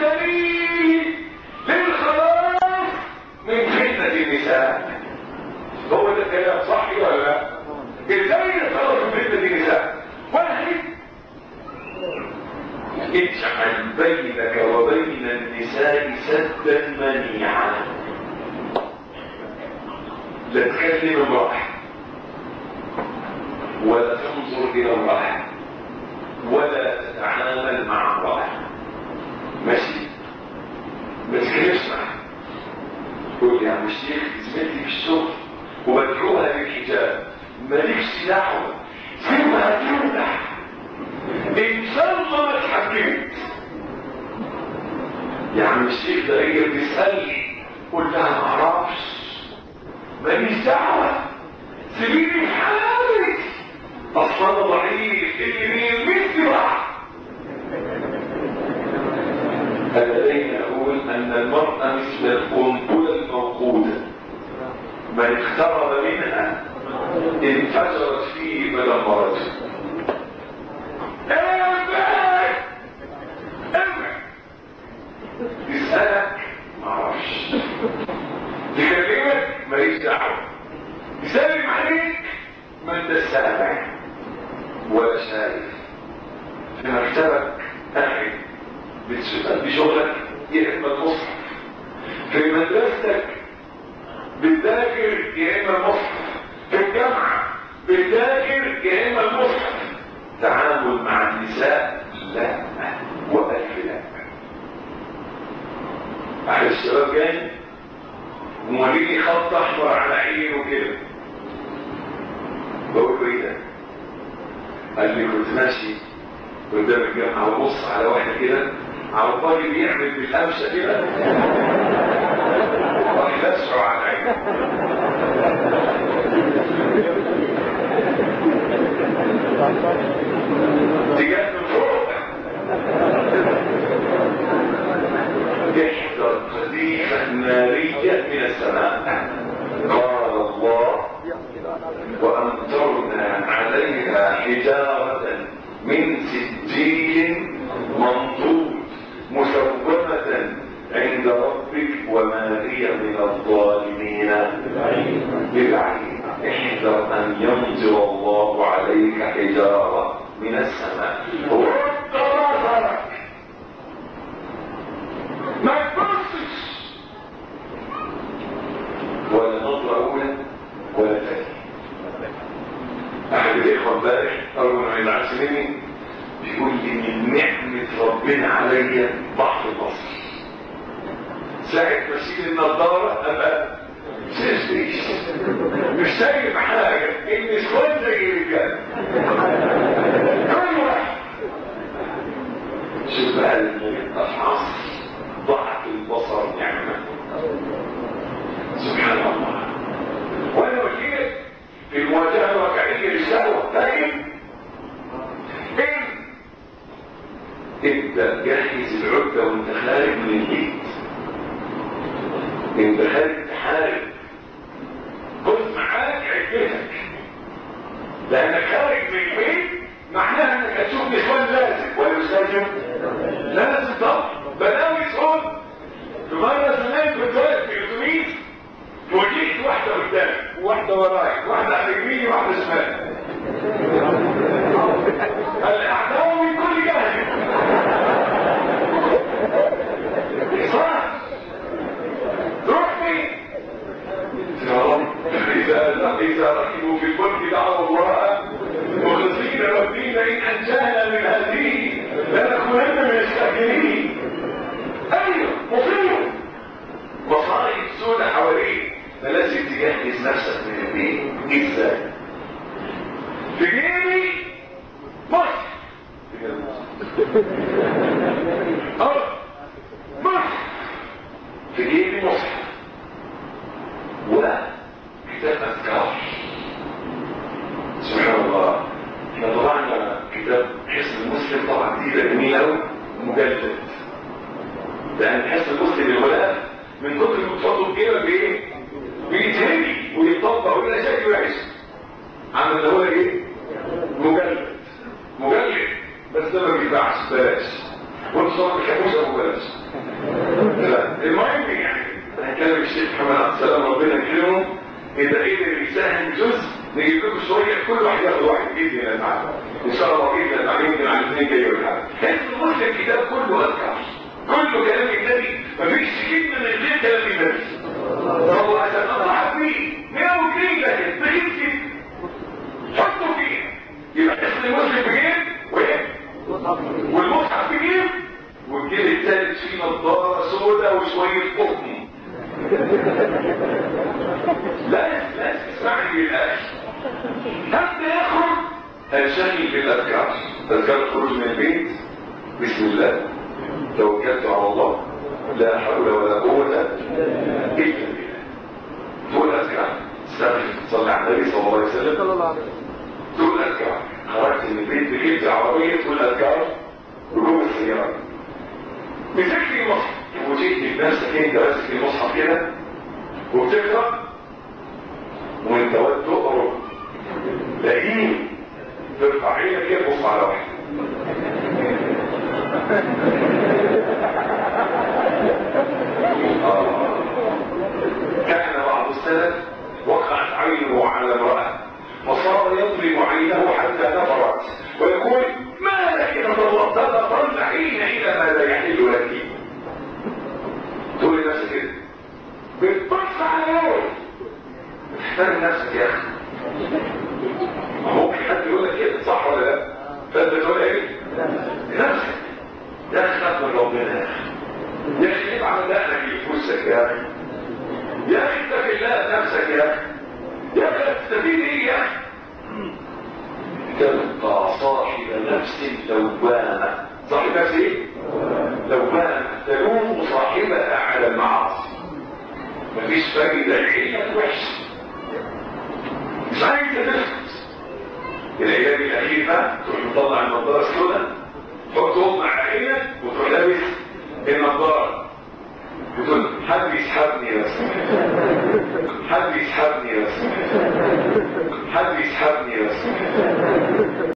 دليل للخلاص من فتنة النساء هو ده الكلام صح ولا لا؟ ازاي نتخلص من فتنة النساء؟ واحد اجعل بينك وبين النساء سدا منيعا لا تكلم امرأة ولا تنظر الى امرأة ولا تتعامل مع امرأة ماشي ما تتكلمش معاها قول يا عم الشيخ زميلتي في الشغل وبدعوها للحجاب مالكش دعوة سيبها تفتح ان شاء الله ما اتحكمت يا عم الشيخ ده هي بتسألني قول لها ما اعرفش ماليش دعوة سيبيني في حالي اصلا أنا ضعيف اللي بيلمسني راح انا دايما اقول ان المرأة مثل القنبلة الموقودة من اقترب منها انفجرت فيه فدمرته ابعد ابعد تسألك معرفش تكلمك ماليش دعوة تسلم عليك ما انت سامع ولا شايف في مكتبك قاعد بتشتغل بشغلك يا اما المصحف في مدرستك بتذاكر يا اما المصحف في الجامعه بتذاكر يا اما المصحف تعامل مع النساء لا والف لا احد الشباب جاي وموريني خط احمر على عينه كده بقول له ايه ده؟ قال لي كنت ماشي قدام الجامعه وبص على واحد كده على الراجل بيعمل بالامشه كده راح يسرع على عينه دي جت من فوق احدى قذيفه ناريه من السماء قال الله وأمطرنا عليها حجارة من سجيل منضود مسومة عند ربك وما هي من الظالمين ببعيد احذر أن يمطر الله عليك حجارة من السماء رد نظرك ما تبصش ولا نظرة أولى ولا ثانية احد الاخوه امبارح اول ما يبعث مني بيقول لي من نعمه ربنا عليا بحر مصر ساعه ما اشيل النضاره ابقى سيسبيش مش شايف حاجه النسوان زي الرجال كل واحد شوف بقى الاشخاص ضعف البصر نعمه سبحان الله وانا وكيل في المواجهة الواقعية للشهوة لكن إن ابدأ جهز العدة وانت خارج من البيت انت خارج تحارب خذ معاك عدتك لانك خارج من البيت معناها انك هتشوف نسوان لازم ولا مش لازم؟ لازم طبعا بلاوي سعود في مرة زمان كنت واقف في الاتوبيس وجيت واحدة قدامي وواحدة وراي واحدة على يميني وواحدة شمال الأعداء من كل جانب صح روح فين يا رب إذا إذا ركبوا في الفلك دعوا الله مخلصين له الدين إن أنجانا من هذه لنكونن من الشاكرين أيوه مصيبة مصائب سودة حواليك فلازم تجهز نفسك من البيت ازاي في جيبي مصر اه مصر في جيبي مصر وكتاب اذكار سبحان الله احنا طبعنا كتاب حسن المسلم طبعا جديده جميله قوي مجلد لان حسن المسلم الغلاف من كتر ما تحطه في جيبك بايه؟ بيتهري ويطبق ويبقى شكله وحش عامل اللي هو ايه؟ مجلد مجلد بس ده ما بينفعش بلاش وانت صار بتحبوش ابو بلاش بلاش لا المهم يعني هنكلم الشيخ محمد عبد السلام ربنا يكرمه اذا قدر يساهم جزء نجيب لكم شويه كل واحد ياخد واحد جدي من المعلم ان شاء الله جدا بعدين يمكن على الاثنين جاي ولا حاجه تحس ان الكتاب كله اذكر كله كلام النبي مفيش كلمه من غير كلام النبي هو عشان اضحك فيه 102 لكن بخير كده حطوا فيه يبقى اسم المسلم بجيب وايه والمصحف بجيب والجيل الثالث فيه نظاره سوداء وشويه قطن لا لا تسمعني بالاخر حتى يخرج انشغل بالاذكار اذكار الخروج من البيت بسم الله توكلت على الله لا حول ولا قوه الا بالله تقول اذكار استغفر صلى على النبي صلى الله عليه وسلم صلى الله عليه وسلم تقول اذكار خرجت من البيت ركبت عربيه تقول اذكار ركوب السياره مسكت المصحف وجيت بنفسك انت ماسك المصحف كده وبتقرا وانت وقت تقرا لاقيه ترفع عينك كده تبص على واحد آه. كان بعض السلف وقعت عينه على امرأة فصار يضرب عينه حتى نفرت ويقول ما لك تتطلع حينئذ ما لا يحل لك تقول لنفسك كده بتبص على ايه احترم نفسك يا اخي ممكن حد يقول لك كده صح ولا لا فانت تقول ايه نفسك يا اخي خاف من ربنا يا اخي يا اخي افعل دقنك يفوسك يا اخي يا اخي اتق الله نفسك يا اخي يا اخي تستفيد ايه يا اخي تبقى صاحب نفس لوامة صاحب نفس ايه لوامة تلوم صاحبها على المعاصي مفيش فايدة العيلة وحش مش عايز تفلت العلاج الاخير بقى تروح مطلع النضاره السوداء تحطهم مع عينك وتروح لابس النضاره وتقول حد يسحبني بس حد يسحبني بس حد يسحبني بس